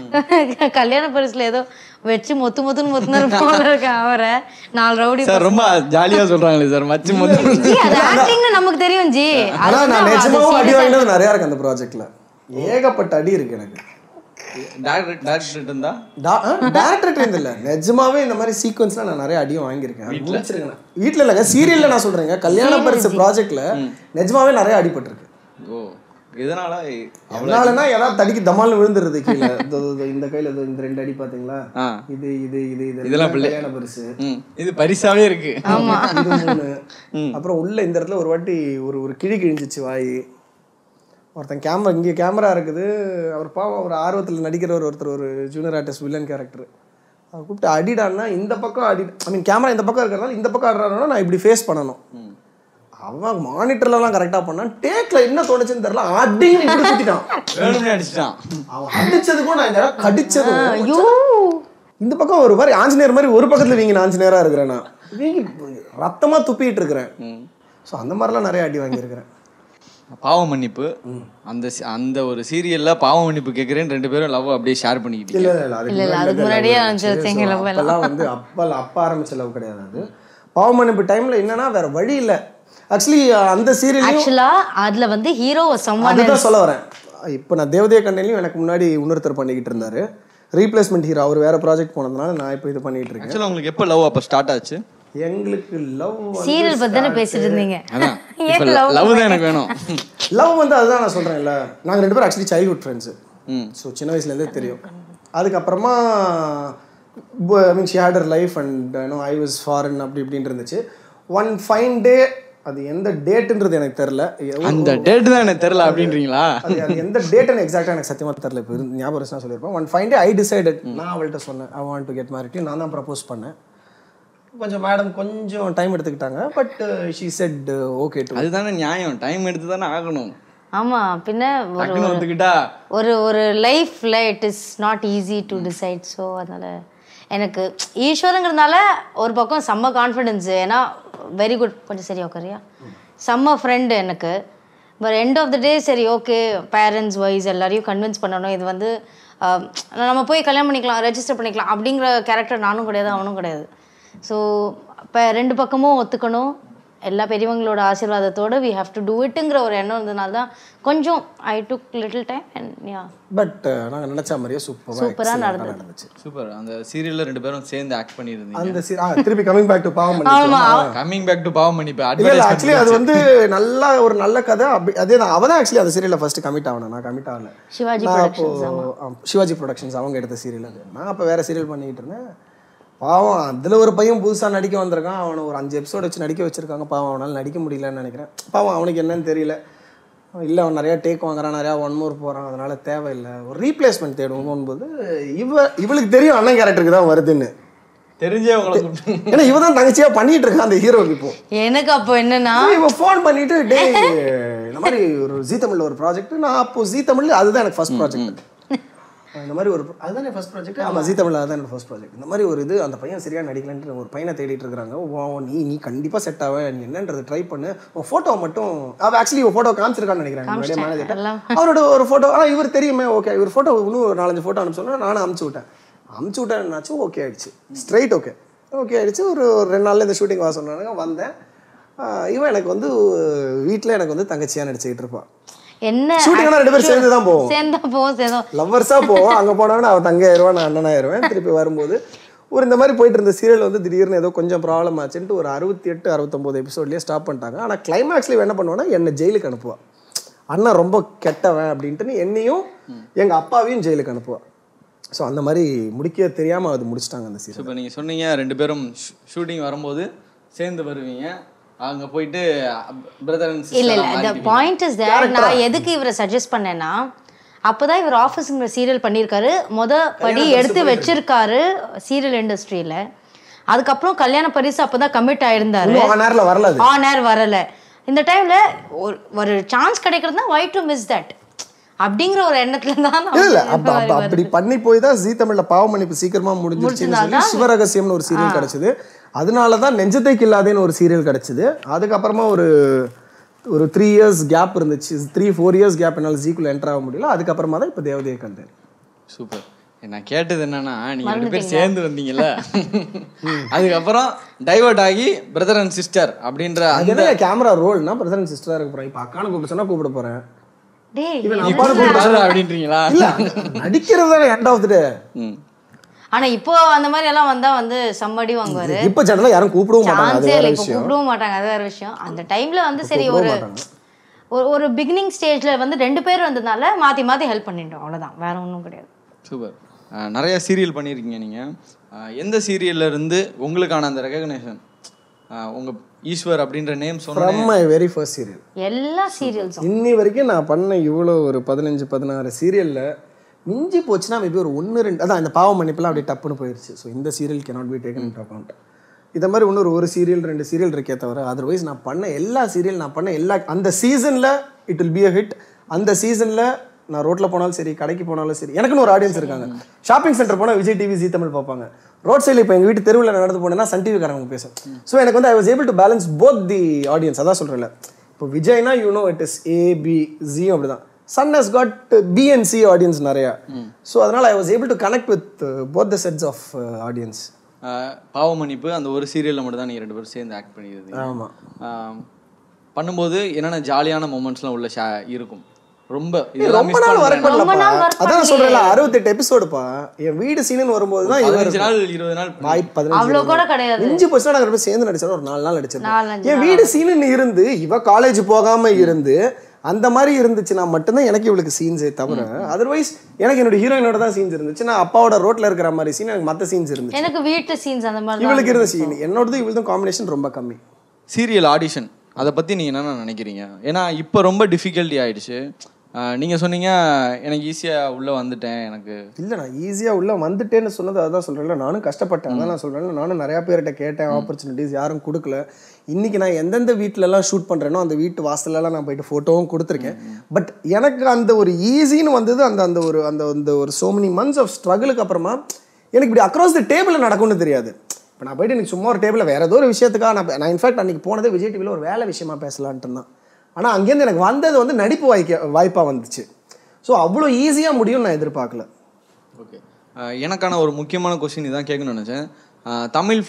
கல்யாண பரிசுல ஏதோ வச்சு மொத்து மொத்துன்னு மொத்துன்னு போல இருக்க அவரை நாலு ரவுடி சார் ரொம்ப ஜாலியா சொல்றாங்களே சார் மச்சு மொத்தம் ஜி அது ஆக்டிங்னு நமக்கு தெரியும் ஜி ஆனா அதுதான் நான் அது நிஜமாவும் அடி serious ஆ- வாங்கினது நிறைய இருக்கு அந்த ப்ராஜெக்ட்ல ஏகப்பட்ட அடி இருக்கு எனக்கு டேரக்டர் டேரக்டர் இருந்தா டேரக்டர் இல்ல நிஜமாவே இந்த மாதிரி சீக்வன்ஸ்லாம் நான் நிறைய அடியும் வாங்கியிருக்கேன் அது முடிச்சிருக்கேன் நான். வீட்ல இல்லைங்க சீரியல்ல நான் சொல்றேங்க கல்யாண பரிசு ப்ராஜெக்ட்ல நிஜமாவே நிறைய அடிபட்டிருக்கு ஓ இதனால அதனாலனா ஏதாவது தடிக்கு தமால்னு விழுந்துருது கீழே இதோ, இதோ, இந்த கையில இதோ இந்த ரெண்டு அடி பாத்தீங்களா ஆ. இது இது இது இது இதெல்லாம் பிள்ளை. கல்யாண பரிசு ம், இது பரிசாவே இருக்கு இது மூணு அப்புறம் உள்ள இந்த இடத்துல ஒரு வாட்டி ஒரு ஒரு கிழி கிழிஞ்சிச்சு வாய் ஒருத்தன் கேமரா இங்கே கேமரா இருக்குது அவர் பாவம் ஒரு ஆர்வத்தில் நடிக்கிறவர் ஒருத்தர் ஒரு ஜூனியர் ஆர்டிஸ்ட் வில்லன் கேரக்டர் அவர் கூப்பிட்டு அடிடான்னா இந்த பக்கம் அடி ஐ மீன் கேமரா இந்த பக்கம் இருக்கிறதால இந்த பக்கம் ஆடுறாருன்னா நான் இப்படி ஃபேஸ் பண்ணணும் அவன் மானிட்டர்லலாம் கரெக்டாக பண்ணான் டேக்ல என்ன தோணுச்சுன்னு தெரியல அடின்னு இப்படி குத்திட்டான் வேணும்னே அடிச்சிட்டான் அவன் அடிச்சதுக்கும் நான் இந்த இடம் கடிச்சதும் ஐயோ இந்த பக்கம் ஒரு மாதிரி ஆஞ்சநேயர் மாதிரி ஒரு பக்கத்துல வீங்கின ஆஞ்சநேயரா இருக்கிறேன் நான் வீங்கி ரத்தமா துப்பிட்டு இருக்கிறேன் ஸோ அந்த மாதிரிலாம் நிறைய அடி வாங்கியிருக்கிறேன் பாவ மன்னிப்பு அந்த சி- அந்த ஒரு சீரியல்ல பாவ மன்னிப்பு கேட்குறேன் ரெண்டு பேரும் லவ் அப்படியே ஷேர் பண்ணிக்கிட்டீங்க இல்ல இல்ல அதுக்கு இல்ல, இல்ல, அதுக்கு முன்னாடி முன்னாடியே love ஆரம்பிச்சு இருந்துச்சு. வச்சீங்க So, love எல்லாம். அப்பெல்லாம் வந்து அப்ப அப்ப ஆரம்பிச்ச லவ் கிடையாது அது பாவமன்னிப்பு டைம்ல என்னன்னா வேற வழி இல்ல ஆக்சுவலி அந்த சீரியலையும் ஆக்சுவலா அதுல வந்து ஹீரோ சம்மன் அதுதான் சொல்ல வரேன் இப்போ நான் தேவதைய கண்ணையிலையும் எனக்கு முன்னாடி இன்னொருத்தர் பண்ணிக்கிட்டு இருந்தாரு ரீப்ளேஸ்மெண்ட் ஹீரோ அவர் வேற ப்ராஜெக்ட் போனதுனால நான் இப்போ இது பண்ணிட்டு இருக்கேன் ஆக்சுவலாக உங்களுக்கு எப்போ லவ் அப்போ ஸ்டார்ட் ஆச்சு எங்களுக்கு லவ் சீரியல் பத்தி தானே பேசிட்டு இருந்தீங்க அதான் ஏன் இப்போ love லவ் தான் எனக்கு வேணும் லவ் வந்து அதுதான் நான் சொல்கிறேன்ல நாங்கள் ரெண்டு பேரும் ஆக்சுவலி சைல்ட்ஹுட் ஃப்ரெண்ட்ஸு ம் ஸோ சின்ன வயசுலேருந்தே தெரியும் அதுக்கப்புறமா I mean she had life and no I was foreign அப்படி இப்படின்னு இருந்துச்சு ஒன் ஃபைன் டே அது எந்த டேட்டுன்றது எனக்கு தெரில அந்த டேட் தான் எனக்கு தெரியல அப்படின்றீங்களா அது அது எந்த டேட்டுன்னு எக்ஸாக்டாக எனக்கு சத்தியமாக தெரில இப்போ இருந்து ஞாபகம் இருந்துச்சுன்னா சொல்லியிருப்பேன் one fine day I decided நான் அவள்கிட்ட சொன்னேன் I want to get married நான் தான் ப்ரப்போஸ் பண்ணேன் கொஞ்சம் மேடம் கொஞ்சம் டைம் எடுத்துக்கிட்டாங்க but she said okay to அதுதானே நியாயம் டைம் எடுத்து தானே ஆகணும் ஆமா பின்ன ஒரு டக்குன்னு ஒத்துக்கிட்டா ஒரு ஒரு லைஃப்ல it is not easy to decide so அதனால எனக்கு ஈஸ்வரங்கிறதுனால ஒரு பக்கம் செம்ம கான்ஃபிடென்ஸ் ஏன்னா வெரி குட் கொஞ்சம் சரி உட்காரியா செம்ம ஃப்ரெண்டு எனக்கு but end of the day சரி ஓகே பேரண்ட்ஸ் வைஸ் எல்லாரையும் கன்வின்ஸ் பண்ணணும் இது வந்து ஆஹ், நம்ம போய் கல்யாணம் பண்ணிக்கலாம் ரெஜிஸ்டர் பண்ணிக்கலாம் அப்படிங்கிற கேரக்டர் நானும் கிடையாது அவனும் கிடையாது ஸோ இப்போ ரெண்டு பக்கமும் ஒத்துக்கணும் எல்லா பெரியவங்களோட ஆசீர்வாதத்தோட வி ஹாவ் டு டூ இட்டுங்கிற ஒரு எண்ணம் இருந்ததுனால தான் கொஞ்சம் I took little time and yeah but நாங்கள் நினச்ச மாதிரியே சூப்பராக சூப்பரா நடந்தது. நடந்துச்சு சூப்பர் அந்த சீரியல்ல ரெண்டு பேரும் சேர்ந்து ஆக்ட் பண்ணியிருந்தீங்க அந்த சி- ஆ, திருப்பி கமிங் பேக் டு பாவம் ஆமா கம்மிங் பேக் டு பாவம் மணி இப்போ இல்ல இல்ல அட்வர்டைஸ் ஆக்சுவலி அது வந்து நல்ல ஒரு நல்ல கதை அப்படி அதே தான் அவன் தான் ஆக்சுவலி அந்த சீரியல்ல ஃபர்ஸ்ட் கமிட் ஆகணும் நான் கமிட் ஆகல சிவாஜி நான் அப்போ ப்ரொடக்ஷன்ஸ் ஆம், சிவாஜி ப்ரொடக்ஷன்ஸ் அவங்க எடுத்த சீரியல் அது நான் அப்போ வேற சீரியல் பண்ணிட்டு இருந்தேன் பாவம் அதுல ஒரு பையன் புதுசா நடிக்க வந்திருக்கான் அவனை ஒரு அஞ்சு எபிசோட் வச்சு நடிக்க வச்சிருக்காங்க பாவம் அவனால நடிக்க முடியலன்னு நினைக்கிறேன் பாவம் அவனுக்கு என்னன்னு தெரியல இல்லை அவன் நிறையா டேக் வாங்குறான் நிறையா ஒன் மோர் போகிறான் அதனால தேவையில்லை ஒரு ரீப்ளேஸ்மெண்ட் தேடுவோம் போது இவ இவளுக்கு தெரியும் அண்ணன் கேரக்டருக்கு தான் வருதுன்னு தெரிஞ்சே உங்களை கூப்பிட்டு ஏன்னா இவ தான் தங்கச்சியா பண்ணிட்டு இருக்கான் அந்த ஹீரோக்கு இப்போ எனக்கு அப்போ என்னன்னா இவன் ஃபோன் பண்ணிட்டு டே இந்த மாதிரி ஒரு ஜீ தமிழ்ல ஒரு ப்ராஜெக்ட் நான் அப்போ ஜீ தமிழ்ல அதுதான் எனக்கு ஃபர்ஸ்ட் ப்ராஜெக்ட் இந்த மாதிரி ஒரு அதுதான் ஃபர்ஸ்ட் ப்ராஜெக்ட் ஆமா ஜீ தமிழ்ல அதுதான் எனக்கு ஃபர்ஸ்ட் ப்ராஜெக்ட் இந்த மாதிரி ஒரு இது அந்த பையன் சரியா நடிக்கலன்ட்டு ஒரு பையனை தேடிட்டு இருக்காங்க ஓ நீ நீ கண்டிப்பா செட் ஆவ நீ என்னன்றது ட்ரை பண்ணு உன் ஃபோட்டோ மட்டும் அவ ஆக்சுவலி ஒரு ஃபோட்டோ காமிச்சிருக்கான்னு நினைக்கிறேன் முன்னாடியே மேனேஜர் எல்லாம். அவரோட ஒரு ஃபோட்டோ ஆனால் இவர் தெரியுமே ஓகே இவர் ஃபோட்டோ இன்னும் ஒரு நாலஞ்சு ஃபோட்டோ அனுப்பிச்சு சொன்னா நானும் அமுச்சு விட்டேன் அமுச்சு விட்டேன்னாச்சும் ஓகே ஆயிடுச்சு ஸ்ட்ரைட் ஓகே ஓகே ஆயிடுச்சு ஒரு ஒரு ரெண்டு நாள்ல இந்த ஷூட்டிங் வர சொன்னாங்க வந்தேன் ஆஹ் இவன் எனக்கு வந்து வீட்டில் எனக்கு வந்து தங்கச்சியாக நடிச்சுக்கிட்டு இருப்பான் என்ன ஷூட்டிங்னா ரெண்டு பேரும் சேர்ந்து தான் போவோம் சேர்ந்தா போவோம் சேர்ந்தோம் லவ்வர்ஸாக போவோம் அங்கே போனவன அவன் தங்க ஆயிடுவான் நான் அண்ணன் ஆயிடுவேன் திருப்பி வரும்போது ஒரு இந்த மாதிரி போயிட்டு இருந்த சீரியல் வந்து திடீர்னு ஏதோ கொஞ்சம் ப்ராப்ளம் ஆச்சுன்ட்டு ஒரு அறுபத்தி எட்டு அறுபத்தொம்போது எபிசோட்லேயே ஸ்டாப் பண்ணிட்டாங்க ஆனால் கிளைமேக்ஸில் என்ன பண்ணுவான்னா என்னை ஜெயிலுக்கு அனுப்புவான் அண்ணன் ரொம்ப கெட்டவன் அப்படின்ட்டுன்னு என்னையும் எங்கள் அப்பாவையும் ஜெயிலுக்கு அனுப்புவான் ஸோ அந்த மாதிரி முடிக்க தெரியாமல் அது முடிச்சிட்டாங்க அந்த சீரியல் இப்போ நீங்கள் சொன்னீங்க ரெண்டு பேரும் ஷூட்டிங் வரும்போது சேர்ந்து வருவீங்க அங்க போயிட்டு பிரதர் அண்ட் இல்ல இல்ல the பாயிண்ட் இஸ் தேர் நான் எதுக்கு இவரை சஜஸ்ட் பண்ணேன்னா அப்பதான் இவர் ஆஃபீஸுங்கிற சீரியல் பண்ணியிருக்காரு முத படி எடுத்து வச்சிருக்காரு சீரியல் இண்டஸ்ட்ரியில அதுக்கப்புறம் கல்யாண பரிசு அப்பதான் கமிட் ஆயிருந்தாரு இன்னும் ஆன் நேரில் வரல அது ஆன் ஏர் வரல இந்த டைம்ல ஒரு ஒரு சான்ஸ் கிடைக்கிறதுனா வை டு மிஸ் தட் அப்படிங்கிற ஒரு எண்ணத்துல தான் நான் இல்ல இல்ல வந்து அப்ப அப்ப அப்படி பண்ணி போய் தான் ஜீ தமிழ்ல பாவ மன்னிப்பு சீக்கிரமா முடிஞ்சிருச்சுன்னு சொல்லி சிவரகசியம்னு ஒரு சீரியல் கிடைச்சது அதனால தான் நெஞ்சத்தை கில்லாதேன்னு ஒரு சீரியல் கிடைச்சது அதுக்கப்புறமா ஒரு ஒரு த்ரீ இயர்ஸ் கேப் இருந்துச்சு த்ரீ ஃபோர் இயர்ஸ் கேப் என்னால் ஜீக்குள்ள என்டர் ஆக முடியல அதுக்கப்புறமா தான் இப்போ தேவதையை கண்டேன் சூப்பர் நான் கேட்டது என்னன்னா நீங்க ரெண்டு பேர் சேர்ந்து வந்தீங்கல்ல அதுக்கப்புறம் டைவர்ட் ஆகி பிரதர் அண்ட் சிஸ்டர் அப்படின்ற அது என்ன கேமரா ரோல்னா பிரதர் சிஸ்டரா இருக்க போறேன் இப்போ அக்கானு கூப்பிட சொன்னா கூப்பிட போறேன் டேய் brother அப்படின்றீங்களா இல்ல நடிக்கிறது தானே எண்ட் ஆஃப் த டே ம். ஆனா இப்போ அந்த மாதிரி எல்லாம் வந்தா வந்து சம்மடி வாங்குவாரு இப்போ ஜெனரலாக யாரும் கூப்பிடவும் மாட்டாங்க அது சான்ஸே வேற இல்லை இப்போ விஷயம் கூப்பிடவும் மாட்டாங்க அது வேற விஷயம் அந்த டைம்ல வந்து சரி கூப்பிடவும் ஒரு மாட்டாங்க. ஒரு ஒரு பிகினிங் ஸ்டேஜ்ல வந்து ரெண்டு பேர் வந்ததுனால மாத்தி மாத்தி ஹெல்ப் பண்ணிட்டோம் அவ்வளவுதான் வேற ஒன்றும் கிடையாது சூப்பர் அஹ், நிறைய சீரியல் பண்ணியிருக்கீங்க நீங்கள் எந்த சீரியல்ல இருந்து உங்களுக்கான அந்த ரெகக்னேஷன் உங்க ஈஸ்வர் அப்படின்ற நேம் சொன்ன from my very first serial எல்லா சீரியல்ஸும் இன்னி வரைக்கும் நான் பண்ண இவ்வளோ ஒரு பதினஞ்சு பதினாறு சீரியலில் மிஞ்சி போச்சுன்னா மேபி ஒரு ஒன்று ரெண்டு அதான் இந்த பாவம் மன்னிப்புலாம் அப்படியே டப்புன்னு போயிடுச்சு ஸோ இந்த serial cannot be taken into account இதை மாதிரி இன்னொரு ஒரு சீரியல் ரெண்டு சீரியல் இருக்கே தவிர அதர்வைஸ் நான் பண்ண எல்லா சீரியல் நான் பண்ண எல்லா அந்த சீசனில் it will be a hit அந்த சீசனில் நான் ரோட்டில் போனாலும் சரி கடைக்கு போனாலும் சரி எனக்குன்னு ஒரு ஆடியன்ஸ் இருக்காங்க ஷாப்பிங் சென்டர் போனால் விஜய் டிவி ஜி தமிழ் பார்ப்பாங்க ரோட் சைடில் இப்போ எங்கள் வீட்டு தெருவில் நடந்து போனேன்னா சன் டிவி காரங்க பேசும் ஸோ எனக்கு வந்து I was able to balance both the audience அதான் சொல்கிறேன்ல இப்போ விஜய்னா you know it is A B ஜியும் அப்படிதான் Sun has got B and C audience நிறையா ஸோ அதனால் I was able to connect with both the sets of audience பாவ மன்னிப்பு அந்த ஒரு சீரியல்ல மட்டும் தான் நீங்க ரெண்டு பேரும் சேர்ந்து ஆக்ட் பண்ணியிருந்தீங்க ஆமாம் ஆம், பண்ணும்போது என்னென்ன ஜாலியான மூமெண்ட்ஸ்லாம் உள்ள ஷே இருக்கும் ரொம்ப இதெல்லாம் ரொம்ப மிஸ் நாள் ஒர்க் பண்ணுறேன் ரொம்ப நாள் பண்ணலப்பா work அதான் சொல்கிறேன்ல அறுபத்தெட்டு எபிசோடுப்பா என் வீடு சீனுன்னு வரும்போது தான் இவர் பதினஞ்சு நாள் இருபது நாள் வாய்ப்பு பதினஞ்சு அவ்வளோ கூட கிடையாது மிஞ்சி போச்சுன்னா நாங்கள் ரெண்டு பேரும் சேர்ந்து நடிச்சோம் ஒரு நாலு நாள் நாலு நடிச்சிருக்கோம் அஞ்சு என் வீடு சீனுன்னு இருந்து இவ காலேஜ் போகாம இருந்து அந்த மாதிரி இருந்துச்சுன்னா மட்டும்தான் எனக்கு இவளுக்கு சீன்ஸே தவிர அதர்வைஸ் எனக்கு என்னோட ஹீரோயினோட தான் சீன்ஸ் இருந்துச்சு நான் அப்பாவோட ரோட்ல இருக்கிற மாதிரி சீன் எனக்கு மற்ற சீன்ஸ் இருந்துச்சு எனக்கு வீட்டு சீன்ஸ் அந்த மாதிரி இவளுக்கு இருந்த சீன் என்னோடது இவளுக்கும் காம்பினேஷன் ரொம்ப கம்மி சீரியல் ஆடிஷன் அதை பற்றி நீங்கள் என்னென்ன நினைக்கிறீங்க ஏன்னா இப்போ ரொம்ப டிஃபிகல்ட்டி ஆயிடுச்சு நீங்கள் சொன்னீங்க எனக்கு ஈஸியாக உள்ளே வந்துட்டேன் எனக்கு இல்லை நான் ஈஸியாக உள்ள வந்துட்டேன்னு சொன்னது அதான் சொல்கிறேன்ல நானும் கஷ்டப்பட்டேன் அதான் நான் சொல்கிறேன் நானும் நிறையா பேர்கிட்ட கேட்டேன் ஆப்பர்ச்சுனிட்டிஸ் யாரும் கொடுக்கல இன்னைக்கு நான் எந்தெந்த வீட்டிலலாம் ஷூட் பண்ணுறேனோ அந்த வீட்டு வாசல்லலாம் நான் போயிட்டு ஃபோட்டோவும் கொடுத்துருக்கேன் பட் எனக்கு அந்த ஒரு ஈஸின்னு வந்தது அந்த அந்த ஒரு அந்த அந்த ஒரு so many months ஆஃப் ஸ்ட்ரகிளுக்கு அப்புறமா எனக்கு இப்படி அக்ராஸ் த டேபிள் நடக்கும்னு தெரியாது இப்போ நான் போயிட்டு எனக்கு சும்மா ஒரு டேபிளில் வேறு ஏதோ ஒரு விஷயத்துக்காக நான் நான் இன்ஃபேக்ட் அன்றைக்கி போனதே விஜய் டிவியில் ஒரு வேலை விஷயமா பேசலான்ட்டு தான் ஆனால் அங்கேருந்து எனக்கு வந்தது வந்து நடிப்பு வாய்க்க வாய்ப்பாக வந்துச்சு ஸோ அவ்வளோ ஈஸியாக முடியும்னு நான் எதிர்பார்க்கல ஓகே எனக்கான ஒரு முக்கியமான கொஸ்டின் இதான் கேட்கணும்னு நினச்சேன் அஹ், தமிழ்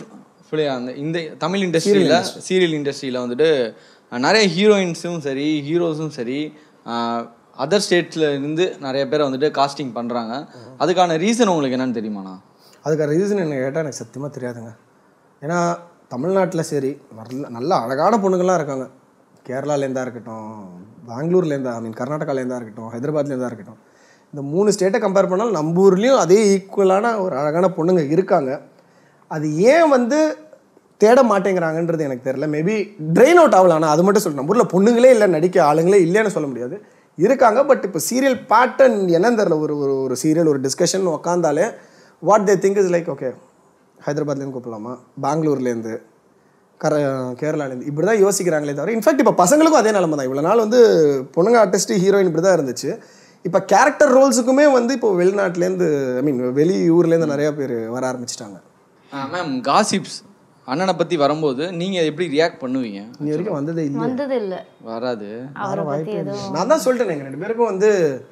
ஃபுல்லி அந்த இந்த தமிழ் இண்டஸ்ட்ரியில் சீரியல் இண்டஸ்ட்ரியில் வந்துட்டு அஹ், நிறைய ஹீரோயின்ஸும் சரி ஹீரோஸும் சரி அதர் ஸ்டேட்ஸ்ல இருந்து நிறைய பேரை வந்துட்டு காஸ்டிங் பண்ணுறாங்க அதுக்கான ரீசன் உங்களுக்கு என்னன்னு தெரியுமாண்ணா அதுக்கான ரீசன் என்ன கேட்டால் எனக்கு சத்தியமாக தெரியாதுங்க ஏன்னா தமிழ்நாட்டில் சரி நல்ல நல்ல அழகான பொண்ணுங்கள்லாம் இருக்காங்க கேரளாலேருந்தா இருக்கட்டும் பெங்களூர்லேருந்தா ஐ மீன் கர்நாடகாலேருந்தா இருக்கட்டும் ஹைதராபாத்லேருந்தா இருக்கட்டும் இந்த மூணு ஸ்டேட்டை கம்பேர் பண்ணாலும் நம்ம ஊர்லேயும் அதே ஈக்குவலான ஒரு அழகான பொண்ணுங்க இருக்காங்க அது ஏன் வந்து தேட மாட்டேங்கிறாங்கன்றது எனக்கு தெரியல மேபி ட்ரெயின் அவுட் ஆகலாம் ஆனால் அது மட்டும் சொல்றேன் நம்ம ஊரில் பொண்ணுங்களே இல்லை நடிக்க ஆளுங்களே இல்லைன்னு சொல்ல முடியாது இருக்காங்க பட் இப்போ சீரியல் பேட்டர்ன் என்னன்னு தெரியல ஒரு ஒரு ஒரு சீரியல் ஒரு டிஸ்கஷன் உக்காந்தாலே what they think is like okay ஹைதராபாத்லேருந்து கூப்பிடலாமா பெங்களூர்லேருந்து கர கேரளாலேருந்து இப்படி தான் யோசிக்கிறாங்களே தவிர இன்ஃபேக்ட் இப்போ பசங்களுக்கும் அதே நிலமை தான் இவ்வளோ நாள் வந்து பொண்ணுங்க ஆர்டிஸ்ட் ஹீரோயின் இப்படி தான் இருந்துச்சு இப்போ கேரக்டர் ரோல்ஸுக்குமே வந்து இப்போ வெளிநாட்டிலேருந்து ஐ மீன் வெளி ஊர்லேருந்து நிறையா பேர் வர ஆரம்பிச்சிட்டாங்க மேம் காசிப்ஸ் அண்ணனை பற்றி வரும்போது நீங்கள் எப்படி ரியாக்ட் பண்ணுவீங்க இன்னி வரைக்கும் வந்ததே இல்லை வந்தது இல்லை வராது அவரை பற்றி ஏதோ நான் தான் சொல்லிட்டேன் எங்கள் ரெண்டு பேருக்கும் வந்து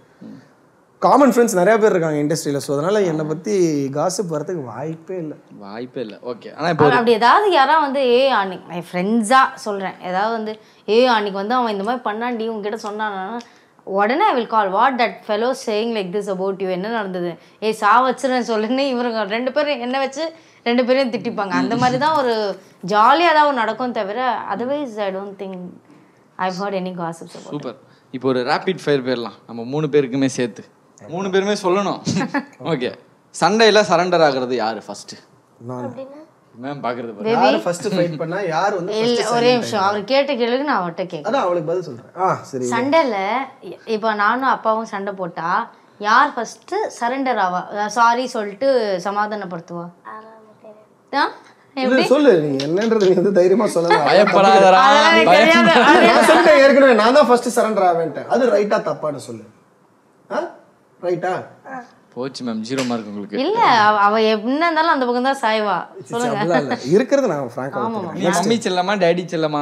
காமன் ஃப்ரெண்ட்ஸ் நிறைய பேர் இருக்காங்க இண்டஸ்ட்ரியில் ஸோ அதனால் என்னை பற்றி காசிப் வரதுக்கு வாய்ப்பே இல்லை வாய்ப்பே இல்லை ஓகே ஆனால் இப்போ அப்படி ஏதாவது யாராவது வந்து ஏ அன்னைக்கு என் ஃப்ரெண்ட்ஸாக சொல்கிறேன் ஏதாவது வந்து ஏ அன்னைக்கு வந்து அவன் இந்த மாதிரி பண்ணாண்டி உங்ககிட்ட சொன்னானா உடனே I will call what that fellow saying like this about you என்ன நடந்தது ஏ சா வச்சுருன்னு சொல்லுன்னு இவருங்க ரெண்டு பேரும் என்ன வச்சு ரெண்டு பேரையும் திட்டிப்பாங்க அந்த மாதிரி தான் ஒரு ஜாலியாக ஏதாவது நடக்கும் தவிர otherwise I don't think I heard any gossips about super இப்போ ஒரு ரேபிட் ஃபயர் போயிடலாம் நம்ம மூணு பேருக்குமே சேர்த்து மூணு பேருமே சொல்லணும் ஓகே சண்டையில் சரண்டர் ஆகுறது யாரு ஃபர்ஸ்ட் நான் மேம் பார்க்கறது பாரு யார் ஃபர்ஸ்ட் ஃபைட் பண்ணா யார் வந்து இல்லை ஒரே நிமிஷம் அவர் கேட்ட கேளுக்கு நான் அவர்கிட்ட கேட்குறேன் அதான் அவளுக்கு பதில் சொல்கிறேன் ஆ சரி சண்டையில் இப்போ நானும் அப்பாவும் சண்டை போட்டா யார் ஃபர்ஸ்ட் சரண்டர் ஆவா சாரி சொல்லிட்டு சமாதானப்படுத்துவா ஆ? இல்ல, சொல்லு நீ என்னன்றது நீ வந்து தைரியமா சொல்லலாம் பயப்படாதடா அதெல்லாம் எனக்கு தெரியாது. நான் சொல்லிட்டேன் ஏற்கனவே நான் தான் ஃபர்ஸ்ட் சரண்டர் ஆவேன்ட்டேன் அது ரைட்டா தப்பான்னு சொல்லு ஆ ரைட்டா போச்சு மேம் ஜீரோ மார்க் உங்களுக்கு இல்ல அவ- அவ என்ன இருந்தாலும் அந்த பக்கம் தான் சாய்வா சொல்லுங்க அப்படிலாம் இல்லை இருக்கிறது நான் ஃப்ராங்காக ஒத்துக்கிறேன் நீ மம்மி செல்லமா டேடி செல்லமா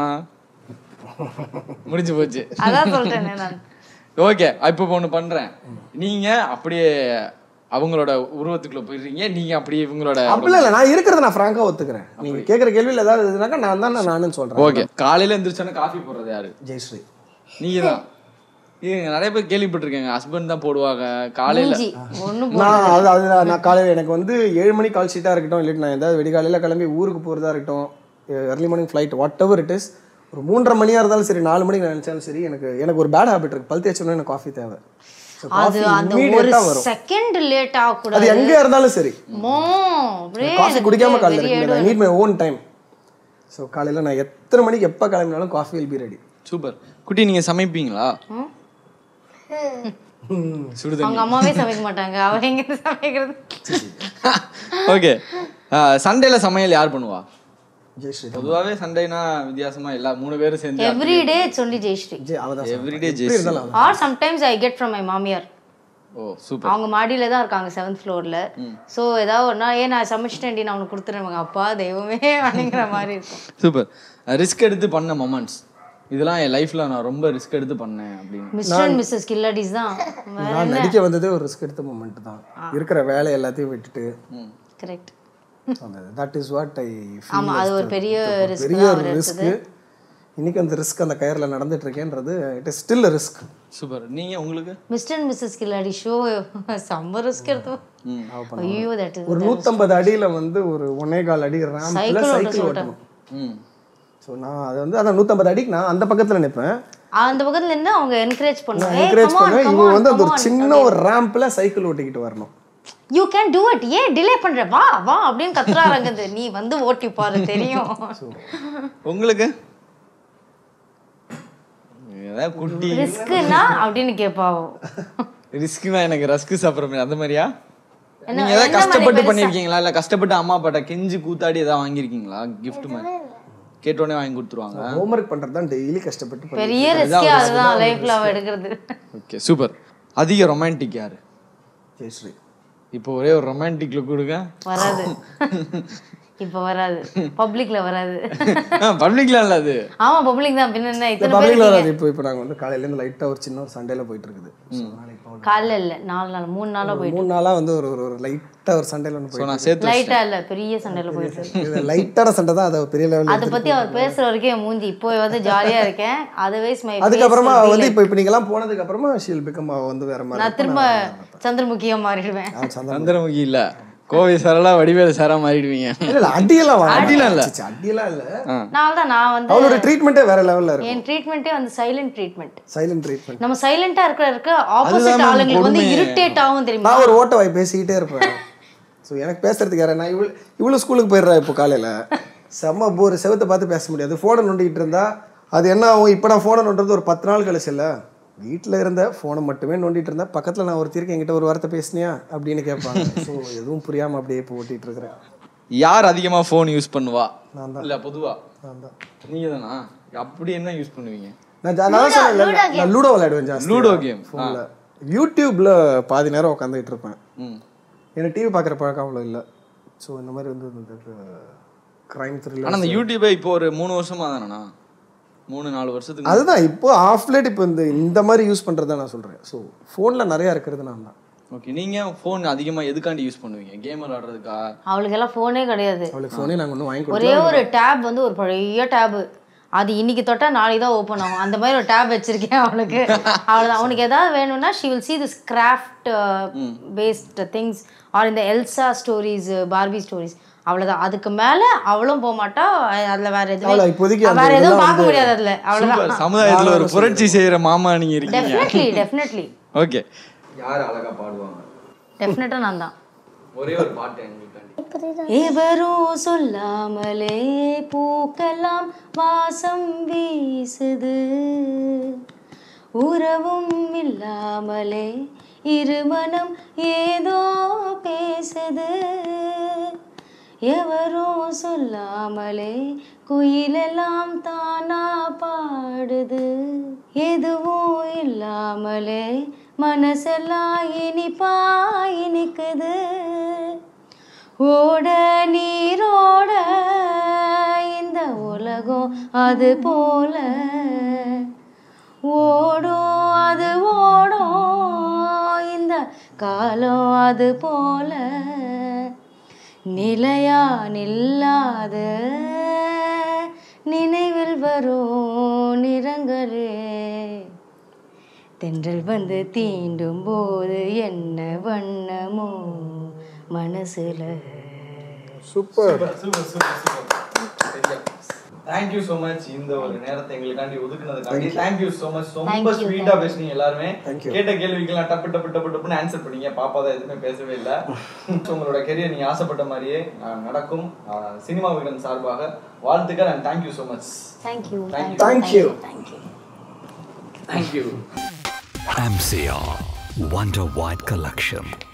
முடிஞ்சு போச்சு அதான் சொல்றேன் நான் ஓகே இப்போ ஒன்று பண்றேன் நீங்க அப்படியே அவங்களோட உருவத்துக்குள்ள போயிடுறீங்க நீங்க அப்படியே இவங்களோட அப்படிலாம் இல்லை நான் இருக்கிறத நான் ஃப்ராங்காக ஒத்துக்கிறேன் நீங்க கேட்குற கேள்வியில் ஏதாவது இதுனாக்கா நான் தான் நான் நானும் சொல்கிறேன் ஓகே காலையில எந்திரிச்சோன்னா காஃபி போடுறது யாரு ஜெயஸ்ரீ நீங்க தான் இது நிறைய பேர் கேள்விப்பட்டிருக்கேங்க ஹஸ்பண்ட் தான் போடுவாங்க காலையில மூஞ்சி ஒண்ணும் நான் அது அது நான் நான் காலையில் எனக்கு வந்து ஏழு மணி கால் ஷீட்டாக இருக்கட்டும் இல்லாட்டி நான் ஏதாவது வெடிகாலையில் கிளம்பி ஊருக்கு போகிறதா இருக்கட்டும் early morning flight whatever it is ஒரு மூன்றரை மணியாக இருந்தாலும் சரி நாலு மணிக்கு நான் நினச்சாலும் சரி எனக்கு எனக்கு ஒரு பேட் ஹேபிட் இருக்கு பல் தேய்ச்சோன்னா எனக்கு காஃபி தேவை So, அது coffee அந்த ஒரு immediate-ஆ வரும் செகண்ட் லேட் ஆக அது கூடாது எங்கே இருந்தாலும் சரி மோ அப்படியே காஃபி எனக்கு குடிக்காம காலையில் வெறியே இருக்கு I need my own time so காலையில் நான் எத்தனை மணிக்கு எப்போ கிளம்பினாலும் coffee will be ready super குட்டி நீங்க சமைப்பீங்களா சுடுதண்ணி அவங்க அம்மாவே சமைக்க மாட்டாங்க அவ எங்க சமைக்கிறது ஓகே சண்டேல சமையல் யார் பண்ணுவா ஜெயஸ்ரீ பொதுவாகவே சண்டேனா வித்தியாசமா எல்லா மூணு பேரும் சேர்ந்து எவ்ரி டே சொல்லி ஜெயஸ்ரீ ஜெய் அவள் தான் எவ்ரிடே எப்படி ஜெய்சி இருந்தாலும் அவ or sometimes I get from my மாமியார் ஓ சூப்பர் அவங்க மாடியில தான் இருக்காங்க செவன்த் ஃப்ளோர்ல ஸோ ஏதாவது ஒரு நாள் ஏன் நான் சமைச்சிட்டேன்டி நான் உனக்கு கொடுத்துருவேன் அப்பா தெய்வமே அப்படிங்கிற மாதிரி இருக்கும் சூப்பர் ரிஸ்க் எடுத்து பண்ண மொமெண்ட்ஸ் இதெல்லாம் என் லைஃப்ல நான் ரொம்ப ரிஸ்க் எடுத்து பண்ணேன் அப்படின்னு மிஸ்டர் அண்ட் மிஸ்ஸஸ் கில்லடிஸ் தான் வேற நான் நடிக்க வந்ததே ஒரு ரிஸ்க் எடுத்த மூமெண்ட் தான் இருக்கிற வேலை எல்லாத்தையும் விட்டுட்டு correct that is what I ஆமா அது ஒரு பெரிய ரிஸ்க் பெரிய ஒரு ரிஸ்க் இன்னைக்கு அந்த ரிஸ்க் அந்த கயர்ல நடந்துட்டு இருக்கேன்றது it is still risk super நீங்க உங்களுக்கு mister and missus Khiladi show செம்ம ரிஸ்க் எடுத்தோம் ஐயோ தட் இஸ் ஒரு நூத்தம்பது அடியில வந்து ஒரு ஒன்னே கால் அடி ரேம்ப்ல Cycle ஓட்ட சைக்கிள் சொல்லிட்டேன். ஓட்டணும் ம் ஸோ நான் அது வந்து அதான் நூத்தம்பது அடிக்கு நான் அந்த பக்கத்துல நிற்பேன் அந்த பக்கத்துல இருந்து அவங்க என்கரேஜ் பண்ணுவாங்க என்கரேஜ் பண்ணுவேன் இவங்க வந்து அந்த ஒரு சின்ன ஒரு ரேம்ப்ல சைக்கிள் ஓட்டிக்கிட்டு வரணும் யூ கேன் டூ இட் ஏன் டிலே பண்ற வா வா அப்படின்னு கத்துறாருங்குது நீ வந்து ஓட்டி பாரு தெரியும் உங்களுக்கு ஏதாவது குட்டி ரிஸ்க்குன்னா அப்படின்னு கேட்பாவோ ரிஸ்க்னா எனக்கு ரஸ்க் சாப்பிட்ற அந்த மாதிரியா என்ன- நீங்க ஏதாவது என்ன மாதிரி கஷ்டப்பட்டு பெருசா? பண்ணிருக்கீங்களா இல்ல கஷ்டப்பட்டு அம்மா அப்பாட்ட கெஞ்சி கூத்தாடி ஏதாவது வாங்கியிருக்கீங்களா gift மாதிரி கேட்டோடனே வாங்கி கொடுத்துருவாங்க ஹோம்ஒர்க் பண்றது தான் டெய்லி கஷ்டப்பட்டு பண்ணி பெரிய ரிஸ்கே அதுதான் லைஃப்ல அவ எடுக்கிறது ஓகே சூப்பர் அதிக ரொமான்டிக் யாரு ஜெயஸ்ரீ இப்போ ஒரே ஒரு ரொமான்டிக் லுக் கொடுங்க வராது இப்போ வராது பப்ளிக்ல வராது பப்ளிக்ல இல்ல அது ஆமா பப்ளிக் தான் பின்ன என்ன இத்தனை பப்ளிக்ல பேர் வராது இப்போ இப்போ நாங்கள் வந்து காலையிலேருந்து லைட்டாக ஒரு சின்ன ஒரு சண்டையில் போயிட்டு இருக்குது So, அதனால இப்போ ஒரு காலைல இல்ல நாலு நாள் மூணு நாளா போயிட்டு மூணு நாளாக வந்து ஒரு ஒரு ஒரு லைட்டாக ஒரு சண்டையில் ஒன்று ஸோ போயிட்டு நான் சேர்த்து லைட்டா இல்ல பெரிய சண்டையில போயிட்டு இது லைட்டான சண்டை தான் அதை பெரிய லெவலில் அதை பத்தி அவர் பேசுற வரைக்கும் என் மூஞ்சி இப்போ வந்து ஜாலியா இருக்கேன் அதர்வைஸ் மை அதுக்கப்புறமா அவ வந்து இப்போ இப்போ நீங்கெல்லாம் போனதுக்கு அப்புறமா ஷீல் பிகம் அவ வந்து வேற மாதிரி நான் திரும்ப சந்திரமுகியா மாறிடுவேன் அவன் சந்தா சந்திரமுகி இல்ல கோவை சாரெல்லா வடிவேலு சாரா மாறிடுவீங்க இல்ல இல்ல அடியெல்லாம் வா அடியெல்லாம் இல்ல. ச்சே, அடியெல்லாம் இல்ல நான் தான் நான் வந்து அவளோட ட்ரீட்மெண்ட்டே வேற லெவல்ல இருக்கும் என் ட்ரீட்மெண்ட்டே வந்து சைலண்ட் ட்ரீட்மெண்ட் சைலண்ட் ட்ரீட்மெண்ட் நம்ம சைலண்டா இருக்கிற இருக்க ஆப்போசிட் அதுதான் ஆளுங்களுக்கு வந்து கொடுமையே. இரிட்டேட் ஆகும் தெரியுமா நான் ஒரு ஓட்ட வாய் பேசிக்கிட்டே இருப்பேன் ஸோ எனக்கு பேசுறதுக்கு யாரு நான் இவ்வளோ இவ்வளோ ஸ்கூலுக்கு போயிடுறா இப்போ காலையில் செம்ம போர் செவத்தை பார்த்து பேச முடியாது ஃபோனை நோண்டிக்கிட்டு இருந்தா அது என்ன ஆகும் இப்போ நான் ஃபோனை நோண்டுறது ஒரு பத்து நாள் கழிச்சு இல்லை வீட்டில் இருந்த ஃபோனை மட்டுமே நோண்டிட்டு இருந்தேன் பக்கத்தில் நான் ஒருத்தருக்கு என்கிட்ட ஒரு வார்த்தை பேசினியா அப்படின்னு கேட்பாங்க ஸோ எதுவும் புரியாமல் அப்படியே இப்போ ஓட்டிகிட்டு இருக்கிறேன் யார் அதிகமா ஃபோன் யூஸ் பண்ணுவா நான் இல்ல பொதுவா நான் தான் நீங்க தானா அப்படி என்ன யூஸ் பண்ணுவீங்க நான் ஜா- நான் சொன்னேன்ல, நான் லூடோ விளையாடுவேன் ஜாஸ்தி லூடோ கேம் ஃபோனில் யூடியூப்ல பாதி நேரம் உட்காந்துக்கிட்டு இருப்பேன் ம் எனக்கு டிவி பார்க்குற பழக்கம் அவ்வளோ இல்லை ஸோ இந்த மாதிரி வந்து இந்த க்ரைம் ஆனா த்ரில்லர் அந்த யூடியூபே இப்போ ஒரு மூணு வருஷமா தானேண்ணா மூணு நாலு வருஷத்துக்கு அதுதான் இப்போ ஆஃப் லேட் இப்போ இந்த இந்த மாதிரி யூஸ் பண்ணுறத நான் சொல்கிறேன் ஸோ ஃபோனில் நிறையா இருக்கிறது நான் தான் ஓகே நீங்க ஃபோன் அதிகமா எதுக்காண்டி யூஸ் பண்ணுவீங்க கேம் விளாடுறதுக்கா அவளுக்கு எல்லாம் ஃபோனே கிடையாது அவளுக்கு ஃபோனே நாங்கள் ஒன்றும் வாங்கி ஒரே ஒரு டேப் வந்து ஒரு பழைய டேபு அது இன்னைக்கு தொட்டா நாளைக்கு தான் ஓப்பன் ஆகும் அந்த மாதிரி ஒரு டேப் வச்சிருக்கேன் அவனுக்கு அவ்வளோதான் அவனுக்கு ஏதாவது வேணும்னா she will see this craft based things or இந்த எல்சா ஸ்டோரிஸ் பார்பி ஸ்டோரிஸ் அவ்வளோதான் அதுக்கு மேலே அவளும் போக மாட்டா அதுல வேற அவ்வளோ எதுவும் இப்போதைக்கு அந்த வேற எதுவும் இதெல்லாம் பார்க்க வந்து- முடியாது அதுல அவ்வளோதான் சூப்பர் சமுதாயத்துல ஒரு புரட்சி செய்யற மாமா நீங்க இருக்கீங்க டெஃபினெட்லி டெஃபினெட்லி ஓகே யார் அழகா பாடுவாங்க டெஃபினட்டாக நான் தான் ஒரே ஒரு பாட்டு எங்களுக்காண்டி எவரும் சொல்லாமலே பூக்கலாம் வாசம் வீசுது உறவும் இல்லாமலே இருமனம் ஏதோ பேசுது எவரும் சொல்லாமலே குயிலெல்லாம் தானா பாடுது எதுவும் இல்லாமலே மனசெல்லாம் இனிப்பா இனிக்குது ஓட நீரோட இந்த உலகம் அது போல ஓடும் அது ஓடும் இந்த காலம் அது போல நிலையா நில்லாத நினைவில் வரும் நிறங்களே தென்றல் வந்து தீண்டும் போது என்ன வண்ணமோ மனசுல super super super super thank you so much இந்த ஒரு நேரத்தை எங்களுக்காண்டி ஒதுக்குனதுக்காண்டி தேங்க்யூ ஸோ மச் ரொம்ப Thank you, ஸ்வீட்டா thank you. பேசுனீங்க எல்லாருமே Thank you. கேட்ட கேள்விக்கெல்லாம் டப்பு டப்பு டப்பு டப்புன்னு ஆன்சர் பண்ணீங்க பாப்பா தான் எதுவுமே பேசவே இல்லை உங்களோட கெரியர் நீங்க ஆசைப்பட்ட மாதிரியே அஹ், நடக்கும் அஹ், சினிமா வீரன் சார்பாக வாழ்த்துக்கள் and thank you so much thank you Thank you. Thank you. Thank you thank you MCR Wonder White Collection.